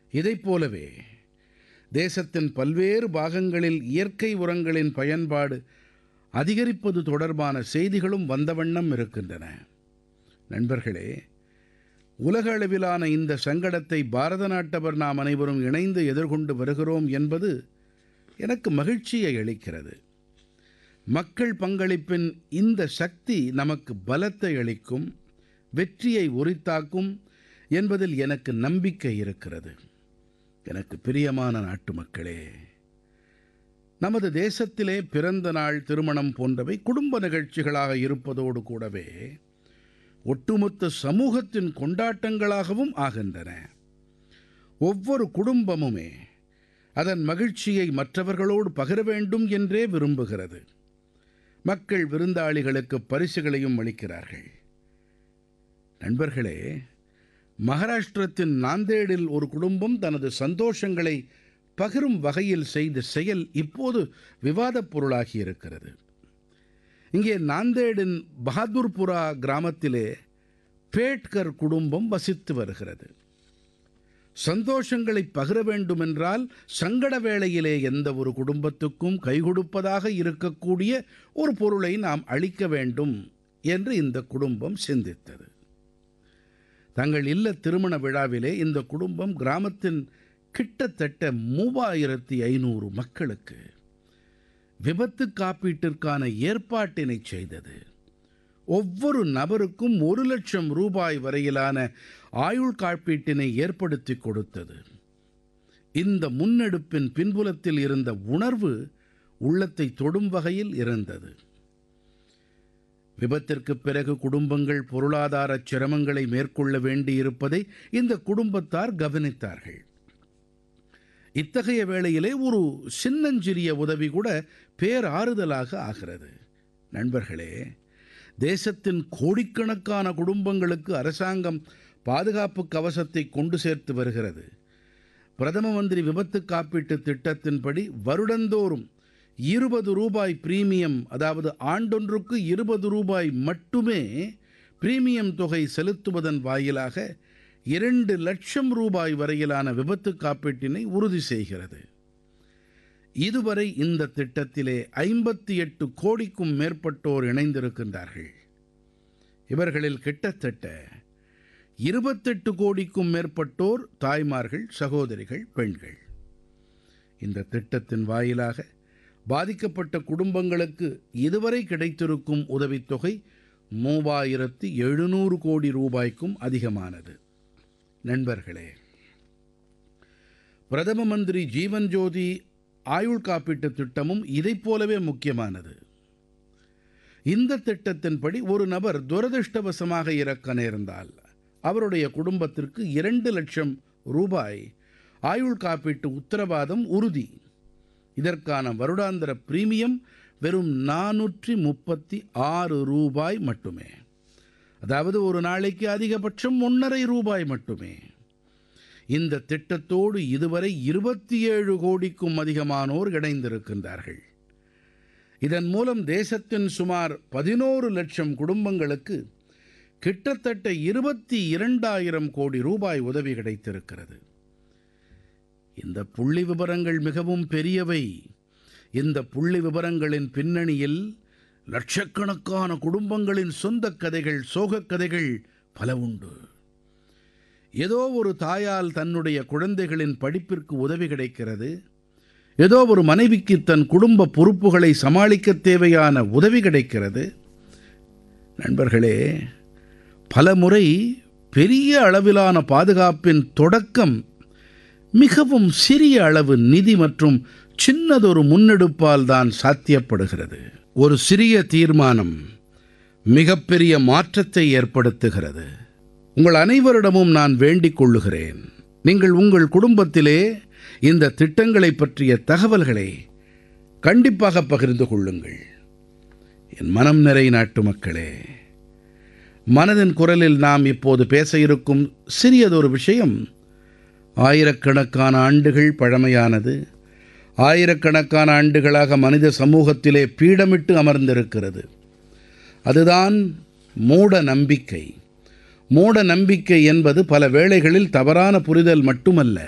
இதைப் போலவே தேசத்தின் பல்வேறு பாகங்களில் இயற்கை உரங்களின் பயன்பாடு அதிகரிப்பது தொடர்பான செய்திகளும் வந்த வண்ணம் இருக்கின்றன நண்பர்களே உலக அளவிலான இந்த சங்கடத்தை பாரத நாட்டவர் நாம் அனைவரும் இணைந்து எதிர்கொண்டு வருகிறோம் என்பது எனக்கு மகிழ்ச்சியை அளிக்கிறது மக்கள் பங்களிப்பின் இந்த சக்தி நமக்கு பலத்தை அளிக்கும் வெற்றியை உரித்தாக்கும் என்பதில் எனக்கு நம்பிக்கை இருக்கிறது எனக்கு பிரியமான நாட்டு மக்களே நமது தேசத்திலே பிறந்த நாள் திருமணம் போன்றவை குடும்ப நிகழ்ச்சிகளாக இருப்பதோடு கூடவே ஒட்டுமொத்த சமூகத்தின் கொண்டாட்டங்களாகவும் ஆகின்றன ஒவ்வொரு குடும்பமுமே அதன் மகிழ்ச்சியை மற்றவர்களோடு பகிர வேண்டும் என்றே விரும்புகிறது மக்கள் விருந்தாளிகளுக்கு பரிசுகளையும் அளிக்கிறார்கள் நண்பர்களே மகாராஷ்டிரத்தின் நாந்தேடில் ஒரு குடும்பம் தனது சந்தோஷங்களை பகிரும் வகையில் செய்த செயல் இப்போது விவாதப் பொருளாகி இருக்கிறது இங்கே நாந்தேடின் பஹாதுர்புரா கிராமத்திலே பேட்கர் குடும்பம் வசித்து வருகிறது சந்தோஷங்களை பகிர வேண்டுமென்றால் சங்கட வேளையிலே எந்த ஒரு குடும்பத்துக்கும் கைகொடுப்பதாக இருக்கக்கூடிய ஒரு பொருளை நாம் அளிக்க வேண்டும் என்று இந்த குடும்பம் சிந்தித்தது தங்கள் இல்ல திருமண விழாவிலே இந்த குடும்பம் கிராமத்தின் கிட்டத்தட்ட மூவாயிரத்தி ஐநூறு மக்களுக்கு விபத்து காப்பீட்டிற்கான ஏற்பாட்டினை செய்தது ஒவ்வொரு நபருக்கும் ஒரு லட்சம் ரூபாய் வரையிலான ஆயுள் காப்பீட்டினை ஏற்படுத்தி கொடுத்தது இந்த முன்னெடுப்பின் பின்புலத்தில் இருந்த உணர்வு உள்ளத்தை தொடும் வகையில் இருந்தது விபத்திற்குப் பிறகு குடும்பங்கள் பொருளாதார சிரமங்களை மேற்கொள்ள வேண்டியிருப்பதை இந்த குடும்பத்தார் கவனித்தார்கள் இத்தகைய வேளையிலே ஒரு சின்னஞ்சிறிய உதவி கூட பேராறுதலாக ஆகிறது நண்பர்களே தேசத்தின் கோடிக்கணக்கான குடும்பங்களுக்கு அரசாங்கம் பாதுகாப்பு கவசத்தை கொண்டு சேர்த்து வருகிறது பிரதம மந்திரி விபத்து காப்பீட்டு திட்டத்தின்படி வருடந்தோறும் இருபது ரூபாய் பிரீமியம் அதாவது ஆண்டொன்றுக்கு இருபது ரூபாய் மட்டுமே பிரீமியம் தொகை செலுத்துவதன் வாயிலாக இரண்டு லட்சம் ரூபாய் வரையிலான விபத்து காப்பீட்டினை உறுதி செய்கிறது இதுவரை இந்த திட்டத்திலே ஐம்பத்தி எட்டு கோடிக்கும் மேற்பட்டோர் இணைந்திருக்கின்றார்கள் இவர்களில் கிட்டத்தட்ட இருபத்தெட்டு கோடிக்கும் மேற்பட்டோர் தாய்மார்கள் சகோதரிகள் பெண்கள் இந்த திட்டத்தின் வாயிலாக பாதிக்கப்பட்ட குடும்பங்களுக்கு இதுவரை கிடைத்திருக்கும் உதவித்தொகை மூவாயிரத்து எழுநூறு கோடி ரூபாய்க்கும் அதிகமானது நண்பர்களே பிரதம மந்திரி ஜீவன் ஜோதி ஆயுள் காப்பீட்டுத் திட்டமும் இதைப் போலவே முக்கியமானது இந்த திட்டத்தின்படி ஒரு நபர் துரதிருஷ்டவசமாக இறக்க நேர்ந்தால் அவருடைய குடும்பத்திற்கு இரண்டு லட்சம் ரூபாய் ஆயுள் காப்பீட்டு உத்தரவாதம் உறுதி இதற்கான வருடாந்திர பிரீமியம் வெறும் நானூற்றி முப்பத்தி ஆறு ரூபாய் மட்டுமே அதாவது ஒரு நாளைக்கு அதிகபட்சம் ஒன்றரை ரூபாய் மட்டுமே இந்த திட்டத்தோடு இதுவரை இருபத்தி ஏழு கோடிக்கும் அதிகமானோர் இணைந்திருக்கின்றார்கள் இதன் மூலம் தேசத்தின் சுமார் பதினோரு லட்சம் குடும்பங்களுக்கு கிட்டத்தட்ட இருபத்தி இரண்டாயிரம் கோடி ரூபாய் உதவி கிடைத்திருக்கிறது இந்த புள்ளி விவரங்கள் மிகவும் பெரியவை இந்த புள்ளி விவரங்களின் பின்னணியில் லட்சக்கணக்கான குடும்பங்களின் சொந்தக் கதைகள் சோகக் கதைகள் பல உண்டு ஏதோ ஒரு தாயால் தன்னுடைய குழந்தைகளின் படிப்பிற்கு உதவி கிடைக்கிறது ஏதோ ஒரு மனைவிக்கு தன் குடும்ப பொறுப்புகளை சமாளிக்க தேவையான உதவி கிடைக்கிறது நண்பர்களே பல முறை பெரிய அளவிலான பாதுகாப்பின் தொடக்கம் மிகவும் சிறிய அளவு நிதி மற்றும் சின்னதொரு முன்னெடுப்பால் தான் சாத்தியப்படுகிறது ஒரு சிறிய தீர்மானம் மிகப்பெரிய மாற்றத்தை ஏற்படுத்துகிறது உங்கள் அனைவரிடமும் நான் வேண்டிக் கொள்ளுகிறேன் நீங்கள் உங்கள் குடும்பத்திலே இந்த திட்டங்களை பற்றிய தகவல்களை கண்டிப்பாக பகிர்ந்து கொள்ளுங்கள் என் மனம் நிறை நாட்டு மக்களே மனதின் குரலில் நாம் இப்போது பேச இருக்கும் சிறியதொரு விஷயம் ஆயிரக்கணக்கான ஆண்டுகள் பழமையானது ஆயிரக்கணக்கான ஆண்டுகளாக மனித சமூகத்திலே பீடமிட்டு அமர்ந்திருக்கிறது அதுதான் மூட நம்பிக்கை மூட நம்பிக்கை என்பது பல வேளைகளில் தவறான புரிதல் மட்டுமல்ல